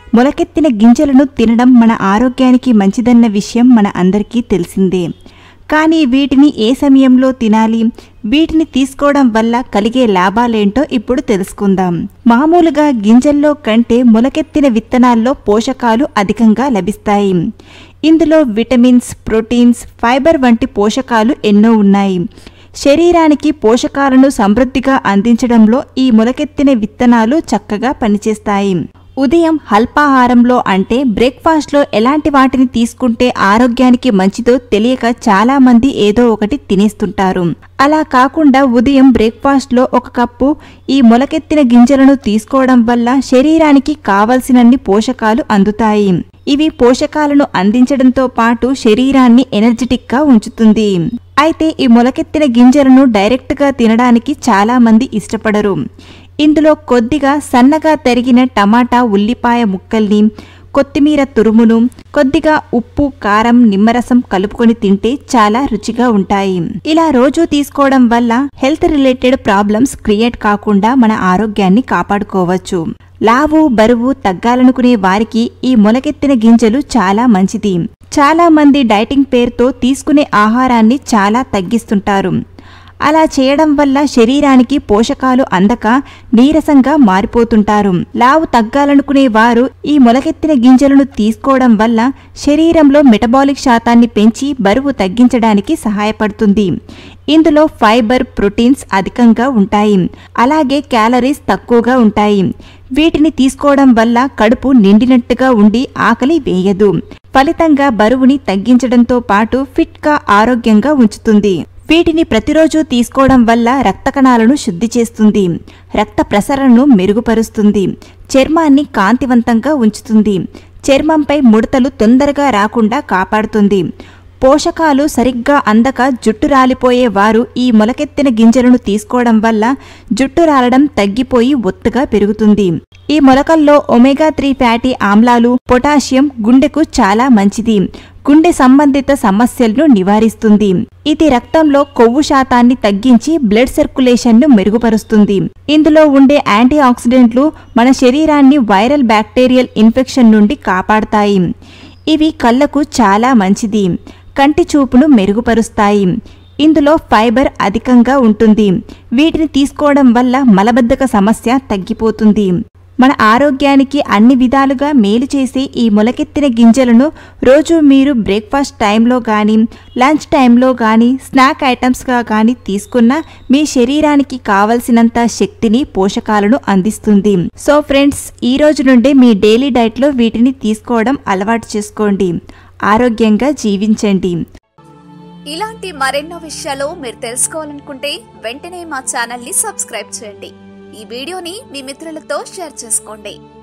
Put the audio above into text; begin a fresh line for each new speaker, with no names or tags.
మొలకెత్తిన గింజలను తినడం మన ఆరోగ్యానికి మంచిదన్న విషయం మన అందరికీ తెలిసిందే కానీ వీటిని ఏ సమయంలో తినాలి వీటిని తీసుకోవడం వల్ల కలిగే లాభాలేంటో ఇప్పుడు తెలుసుకుందాం మామూలుగా గింజల్లో కంటే మొలకెత్తిన విత్తనాల్లో పోషకాలు అధికంగా లభిస్తాయి ఇందులో విటమిన్స్ ప్రోటీన్స్ ఫైబర్ వంటి పోషకాలు ఎన్నో ఉన్నాయి శరీరానికి పోషకాలను సమృద్ధిగా అందించడంలో ఈ మొలకెత్తిన విత్తనాలు చక్కగా పనిచేస్తాయి ఉదయం అల్పాహారంలో అంటే బ్రేక్ఫాస్ట్లో ఎలాంటి వాటిని తీసుకుంటే ఆరోగ్యానికి మంచిదో తెలియక చాలా మంది ఏదో ఒకటి తినేస్తుంటారు అలా కాకుండా ఉదయం బ్రేక్ఫాస్ట్లో ఒక కప్పు ఈ మొలకెత్తిన గింజలను తీసుకోవడం వల్ల శరీరానికి కావలసినన్ని పోషకాలు అందుతాయి ఇవి పోషకాలను అందించడంతో పాటు శరీరాన్ని ఎనర్జెటిక్గా ఉంచుతుంది అయితే ఈ మొలకెత్తిన గింజలను డైరెక్ట్గా తినడానికి చాలా మంది ఇష్టపడరు ఇందులో కొద్దిగా సన్నగా తరిగిన టమాటా ఉల్లిపాయ ముక్కల్ని కొత్తిమీర తురుమును కొద్దిగా ఉప్పు కారం నిమ్మరసం కలుపుకొని తింటే చాలా రుచిగా ఉంటాయి ఇలా రోజు తీసుకోవడం వల్ల హెల్త్ రిలేటెడ్ ప్రాబ్లమ్స్ క్రియేట్ కాకుండా మన ఆరోగ్యాన్ని కాపాడుకోవచ్చు లావు బరువు తగ్గాలనుకునే వారికి ఈ మొలకెత్తిన గింజలు చాలా మంచిది చాలా మంది డైటింగ్ పేరుతో తీసుకునే ఆహారాన్ని చాలా తగ్గిస్తుంటారు అలా చేయడం వల్ల శరీరానికి పోషకాలు అందక నీరసంగా మారిపోతుంటారు లావు తగ్గాలనుకునే వారు ఈ మొలకెత్తిన గింజలను తీసుకోవడం వల్ల శరీరంలో మెటబాలిక్ శాతాన్ని పెంచి బరువు తగ్గించడానికి సహాయపడుతుంది ఇందులో ఫైబర్ ప్రోటీన్స్ అధికంగా ఉంటాయి అలాగే క్యాలరీస్ తక్కువగా ఉంటాయి వీటిని తీసుకోవడం వల్ల కడుపు నిండినట్టుగా ఉండి ఆకలి వేయదు ఫలితంగా బరువుని తగ్గించడంతో పాటు ఫిట్గా ఆరోగ్యంగా ఉంచుతుంది వీటిని ప్రతిరోజు తీసుకోవడం వల్ల రక్త కణాలను శుద్ధి చేస్తుంది రక్త ప్రసరణను మెరుగుపరుస్తుంది చర్మాన్ని కాంతివంతంగా ఉంచుతుంది చర్మంపై ముడతలు తొందరగా రాకుండా కాపాడుతుంది పోషకాలు సరిగ్గా అందక జుట్టు రాలిపోయే వారు ఈ మొలకెత్తిన గింజలను తీసుకోవడం వల్ల జుట్టు రాలడం తగ్గిపోయి ఒత్తుగా పెరుగుతుంది ఈ మొలకల్లో ఒమేగా త్రీ ఫ్యాటీ ఆమ్లాలు పొటాషియం గుండెకు చాలా మంచిది గుండె సంబంధిత సమస్యలను నివారిస్తుంది ఇది రక్తంలో కొవ్వు శాతాన్ని తగ్గించి బ్లడ్ సర్క్యులేషన్ను మెరుగుపరుస్తుంది ఇందులో ఉండే యాంటీ ఆక్సిడెంట్లు మన శరీరాన్ని వైరల్ బ్యాక్టీరియల్ ఇన్ఫెక్షన్ నుండి కాపాడతాయి ఇవి కళ్ళకు చాలా మంచిది కంటి చూపును మెరుగుపరుస్తాయి ఇందులో ఫైబర్ అధికంగా ఉంటుంది వీటిని తీసుకోవడం వల్ల మలబద్ధక సమస్య తగ్గిపోతుంది మన ఆరోగ్యానికి అన్ని విధాలుగా మేలు చేసే ఈ మొలకెత్తిన గింజలను రోజు మీరు బ్రేక్ఫాస్ట్ టైంలో కానీ లంచ్ టైంలో కానీ స్నాక్ ఐటమ్స్గా కానీ తీసుకున్న మీ శరీరానికి కావలసినంత శక్తిని పోషకాలను అందిస్తుంది సో ఫ్రెండ్స్ ఈ రోజు నుండే మీ డైలీ డైట్లో వీటిని తీసుకోవడం అలవాటు చేసుకోండి ఆరోగ్యంగా జీవించండి
ఇలాంటి మరెన్నో విషయాలు మీరు తెలుసుకోవాలనుకుంటే వెంటనే మా ఛానల్ ని సబ్స్క్రైబ్ చేయండి ఈ వీడియోని మీ మిత్రులతో షేర్ చేసుకోండి